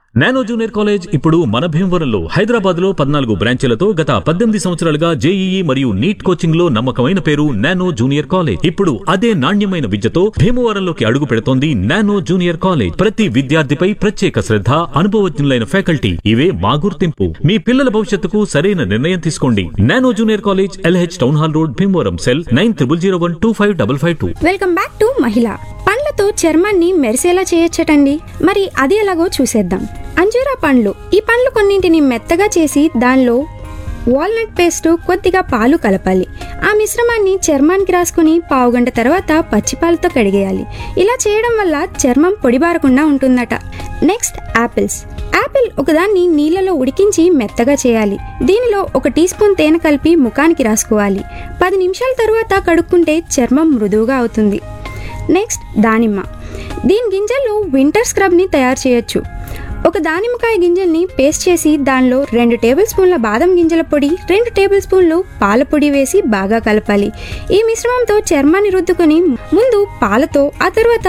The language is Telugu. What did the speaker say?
నానో జూనియర్ కాలేజ్ ఇప్పుడు మన భీమవరంలో హైదరాబాద్ లో పద్నాలుగు బ్రాంచీలతో గత పద్దెనిమిది సంవత్సరాలుగా జేఈఈ మరియు నీట్ కోచింగ్ లో నమ్మకమైన పేరు నానో జూనియర్ కాలేజ్ ఇప్పుడు అదే నాణ్యమైన విద్యతో భీమవరంలోకి అడుగు పెడుతోంది నానో జూనియర్ కాలేజ్ ప్రతి విద్యార్థిపై ప్రత్యేక శ్రద్ధ అనుభవజ్ఞులైన ఫ్యాకల్టీ ఇవే మా గుర్తింపు మీ పిల్లల భవిష్యత్తుకు సరైన నిర్ణయం తీసుకోండి nano junior college LH town hall road Bhimavaram cell nine triple zero one two five double five two welcome back to మహిళ పండ్లతో చర్మాన్ని మెరిసేలా చేయొచ్చటండి మరి అది ఎలాగో చూసేద్దాం అంజూరా పండ్లు ఈ పండ్లు కొన్నింటిని మెత్తగా చేసి దానిలో వాల్నట్ పేస్ట్ కొద్దిగా పాలు కలపాలి ఆ మిశ్రమాన్ని చర్మానికి రాసుకుని పావుగంట తర్వాత పచ్చిపాలతో కడిగేయాలి ఇలా చేయడం వల్ల చర్మం పొడిబారకుండా ఉంటుందట నెక్స్ట్ యాపిల్స్ యాపిల్ ఒకదాన్ని నీళ్ళలో ఉడికించి మెత్తగా చేయాలి దీనిలో ఒక టీ స్పూన్ తేనె కలిపి ముఖానికి రాసుకోవాలి పది నిమిషాల తరువాత కడుక్కుంటే చర్మం మృదువుగా అవుతుంది నెక్స్ట్ దానిమ్మ దీని గింజల్లో వింటర్ స్క్రబ్ని తయారు చేయొచ్చు ఒక దానిమ్మకాయ గింజల్ని పేస్ట్ చేసి దానిలో రెండు టేబుల్ స్పూన్ల బాదం గింజల పొడి రెండు టేబుల్ స్పూన్లు పాల పొడి వేసి బాగా కలపాలి ఈ మిశ్రమంతో చర్మాన్ని రుద్దుకొని ముందు పాలతో ఆ తర్వాత